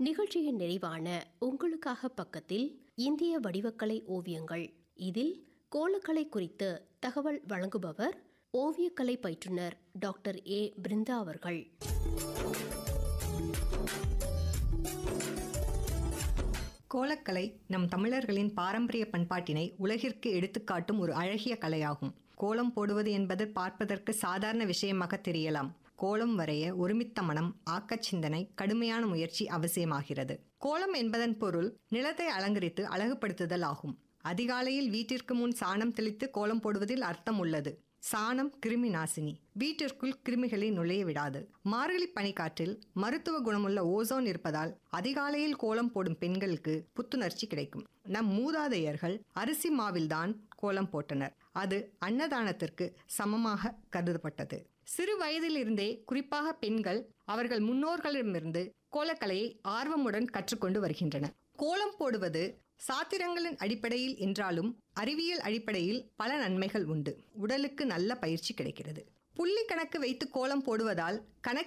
நிகழ்ச்சியின் நிறைவான உங்களுக்காக பக்கத்தில் இந்திய வடிவக்கலை ஓவியங்கள் இதில் கோலக்கலை குறித்து தகவல் வழங்குபவர் ஓவியக்கலை பயிற்றுனர் டாக்டர் ஏ பிருந்தா அவர்கள் கோலக்கலை நம் தமிழர்களின் பாரம்பரிய பண்பாட்டினை உலகிற்கு எடுத்துக்காட்டும் ஒரு அழகிய கலையாகும் கோலம் போடுவது என்பது பார்ப்பதற்கு சாதாரண விஷயமாக தெரியலாம் கோலம் வரைய ஒருமித்த மனம் ஆக்கச் சிந்தனை கடுமையான முயற்சி அவசியமாகிறது கோலம் என்பதன் பொருள் நிலத்தை அலங்கரித்து அழகுபடுத்துதல் ஆகும் அதிகாலையில் வீட்டிற்கு முன் சாணம் தெளித்து கோலம் போடுவதில் அர்த்தம் உள்ளது சாணம் கிருமி நாசினி வீட்டிற்குள் கிருமிகளை நுழைய விடாது மார்கழி பனிக்காற்றில் மருத்துவ குணமுள்ள ஓசோன் இருப்பதால் அதிகாலையில் கோலம் போடும் பெண்களுக்கு புத்துணர்ச்சி கிடைக்கும் நம் மூதாதையர்கள் அரிசி மாவில்தான் கோலம் போட்டனர் அது அன்னதானத்திற்கு சமமாக கருதப்பட்டது சிறு வயதிலிருந்தே குறிப்பாக பெண்கள் அவர்கள் முன்னோர்களிடமிருந்து கோலக்கலையை ஆர்வமுடன் கற்றுக்கொண்டு வருகின்றனர் கோலம் போடுவது சாத்திரங்களின் அடிப்படையில் என்றாலும் அறிவியல் அடிப்படையில் பல நன்மைகள் உண்டு உடலுக்கு நல்ல பயிற்சி கிடைக்கிறது புள்ளி கணக்கு வைத்து கோலம் போடுவதால் கணக்கு